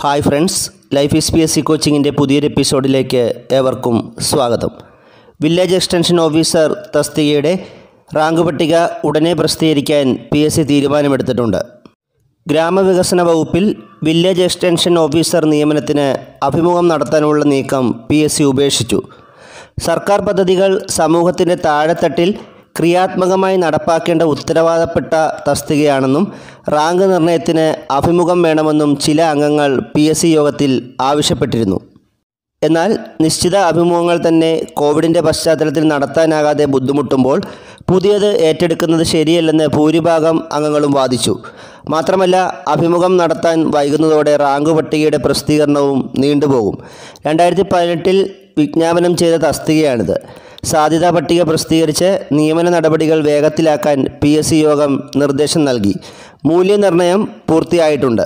hi friends life is P S C കോച്ചിങ്ങിൻ്റെ പുതിയൊരു എപ്പിസോഡിലേക്ക് ഏവർക്കും സ്വാഗതം വില്ലേജ് എക്സ്റ്റൻഷൻ ഓഫീസർ തസ്തികയുടെ റാങ്ക് പട്ടിക ഉടനെ പ്രസിദ്ധീകരിക്കാൻ പി എസ് സി തീരുമാനമെടുത്തിട്ടുണ്ട് ഗ്രാമവികസന വകുപ്പിൽ വില്ലേജ് എക്സ്റ്റൻഷൻ ഓഫീസർ നിയമനത്തിന് അഭിമുഖം നടത്താനുള്ള നീക്കം പി എസ് സി ഉപേക്ഷിച്ചു സർക്കാർ പദ്ധതികൾ സമൂഹത്തിൻ്റെ താഴെത്തട്ടിൽ ക്രിയാത്മകമായി നടപ്പാക്കേണ്ട ഉത്തരവാദപ്പെട്ട തസ്തികയാണെന്നും റാങ്ക് നിർണയത്തിന് അഭിമുഖം വേണമെന്നും ചില അംഗങ്ങൾ പി എസ് സി യോഗത്തിൽ ആവശ്യപ്പെട്ടിരുന്നു എന്നാൽ നിശ്ചിത അഭിമുഖങ്ങൾ തന്നെ കോവിഡിൻ്റെ പശ്ചാത്തലത്തിൽ നടത്താനാകാതെ ബുദ്ധിമുട്ടുമ്പോൾ പുതിയത് ഏറ്റെടുക്കുന്നത് ശരിയല്ലെന്ന് ഭൂരിഭാഗം അംഗങ്ങളും വാദിച്ചു മാത്രമല്ല അഭിമുഖം നടത്താൻ വൈകുന്നതോടെ റാങ്ക് പട്ടികയുടെ പ്രസിദ്ധീകരണവും നീണ്ടുപോകും രണ്ടായിരത്തി പതിനെട്ടിൽ വിജ്ഞാപനം ചെയ്ത തസ്തികയാണിത് സാധ്യതാ പട്ടിക പ്രസിദ്ധീകരിച്ച് നിയമന നടപടികൾ വേഗത്തിലാക്കാൻ പി എസ് സി യോഗം നിർദ്ദേശം നൽകി മൂല്യനിർണ്ണയം പൂർത്തിയായിട്ടുണ്ട്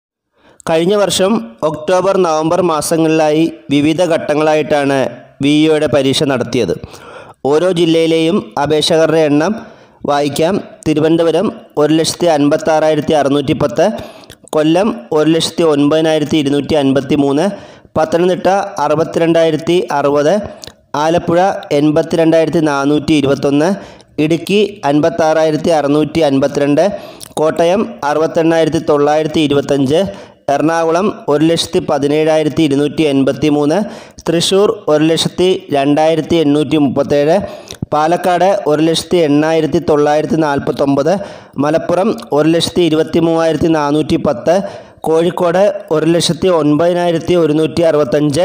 കഴിഞ്ഞ വർഷം ഒക്ടോബർ നവംബർ മാസങ്ങളിലായി വിവിധ ഘട്ടങ്ങളായിട്ടാണ് വി ഇഒയുടെ പരീക്ഷ നടത്തിയത് ഓരോ ജില്ലയിലെയും അപേക്ഷകരുടെ എണ്ണം വായിക്കാം തിരുവനന്തപുരം ഒരു ലക്ഷത്തി അൻപത്താറായിരത്തി അറുന്നൂറ്റി പത്ത് കൊല്ലം ഒരു ലക്ഷത്തി ഒൻപതിനായിരത്തി ഇരുന്നൂറ്റി അൻപത്തി മൂന്ന് പത്തനംതിട്ട അറുപത്തിരണ്ടായിരത്തി അറുപത് ആലപ്പുഴ എൺപത്തിരണ്ടായിരത്തി നാനൂറ്റി ഇരുപത്തൊന്ന് ഇടുക്കി അൻപത്താറായിരത്തി അറുന്നൂറ്റി അൻപത്തിരണ്ട് കോട്ടയം അറുപത്തെണ്ണായിരത്തി തൊള്ളായിരത്തി ഇരുപത്തഞ്ച് എറണാകുളം ഒരു ലക്ഷത്തി പതിനേഴായിരത്തി ഇരുന്നൂറ്റി എൺപത്തി മൂന്ന് തൃശ്ശൂർ ഒരു ലക്ഷത്തി രണ്ടായിരത്തി എണ്ണൂറ്റി മുപ്പത്തേഴ് പാലക്കാട് ഒരു ലക്ഷത്തി എണ്ണായിരത്തി തൊള്ളായിരത്തി നാൽപ്പത്തൊമ്പത് മലപ്പുറം ഒരു ലക്ഷത്തി ഇരുപത്തി മൂവായിരത്തി നാനൂറ്റി പത്ത് കോഴിക്കോട് ഒരു ലക്ഷത്തി ഒൻപതിനായിരത്തി ഒരുന്നൂറ്റി അറുപത്തഞ്ച്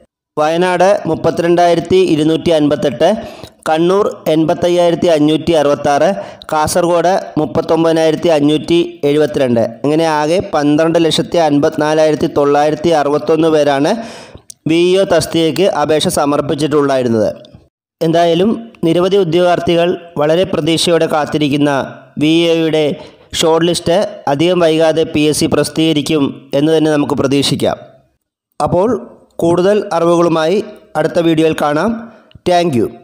വയനാട് മുപ്പത്തിരണ്ടായിരത്തി ഇരുന്നൂറ്റി അൻപത്തെട്ട് കണ്ണൂർ എൺപത്തയ്യായിരത്തി അഞ്ഞൂറ്റി അറുപത്താറ് കാസർഗോഡ് മുപ്പത്തൊമ്പതിനായിരത്തി അഞ്ഞൂറ്റി എഴുപത്തിരണ്ട് ഇങ്ങനെ ആകെ പന്ത്രണ്ട് ലക്ഷത്തി അൻപത്തിനാലായിരത്തി തൊള്ളായിരത്തി അറുപത്തൊന്ന് പേരാണ് വി ഇ ഒ തസ്തികയ്ക്ക് അപേക്ഷ സമർപ്പിച്ചിട്ടുണ്ടായിരുന്നത് എന്തായാലും നിരവധി ഉദ്യോഗാർത്ഥികൾ വളരെ പ്രതീക്ഷയോടെ കാത്തിരിക്കുന്ന വി ഇ ഒയുടെ ഷോർട്ട് ലിസ്റ്റ് അധികം വൈകാതെ പി എസ് സി പ്രസിദ്ധീകരിക്കും എന്ന് തന്നെ നമുക്ക് പ്രതീക്ഷിക്കാം അപ്പോൾ കൂടുതൽ അറിവുകളുമായി അടുത്ത വീഡിയോയിൽ കാണാം താങ്ക്